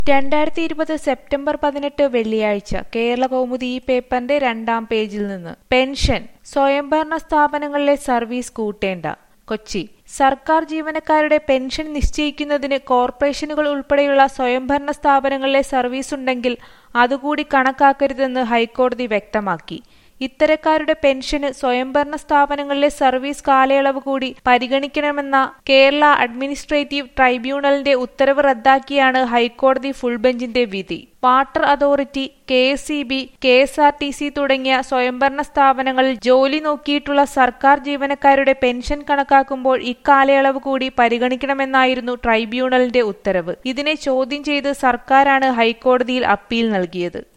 രണ്ടായിരത്തി ഇരുപത് സെപ്റ്റംബർ പതിനെട്ട് വെള്ളിയാഴ്ച കേരള കൗമുദി ഈ പേപ്പറിന്റെ രണ്ടാം പേജിൽ നിന്ന് പെൻഷൻ സ്വയംഭരണ സ്ഥാപനങ്ങളിലെ സർവീസ് കൂട്ടേണ്ട കൊച്ചി സർക്കാർ ജീവനക്കാരുടെ പെൻഷൻ നിശ്ചയിക്കുന്നതിന് കോർപ്പറേഷനുകൾ ഉൾപ്പെടെയുള്ള സ്വയംഭരണ സ്ഥാപനങ്ങളിലെ സർവീസ് ഉണ്ടെങ്കിൽ അതുകൂടി കണക്കാക്കരുതെന്ന് ഹൈക്കോടതി വ്യക്തമാക്കി ഇത്തരക്കാരുടെ പെൻഷന് സ്വയംഭരണ സ്ഥാപനങ്ങളിലെ സർവീസ് കാലയളവ് കൂടി പരിഗണിക്കണമെന്ന കേരള അഡ്മിനിസ്ട്രേറ്റീവ് ട്രൈബ്യൂണലിന്റെ ഉത്തരവ് റദ്ദാക്കിയാണ് ഹൈക്കോടതി ഫുൾ ബെഞ്ചിന്റെ വിധി water authority K S E B K S R T C തുടങ്ങിയ സ്വയംഭരണ സ്ഥാപനങ്ങളിൽ ജോലി നോക്കിയിട്ടുള്ള സർക്കാർ ജീവനക്കാരുടെ പെൻഷൻ കണക്കാക്കുമ്പോൾ ഇക്കാലയളവ് കൂടി പരിഗണിക്കണമെന്നായിരുന്നു ട്രൈബ്യൂണലിന്റെ ഉത്തരവ് ഇതിനെ ചോദ്യം ചെയ്ത് സർക്കാരാണ് ഹൈക്കോടതിയിൽ അപ്പീൽ നൽകിയത്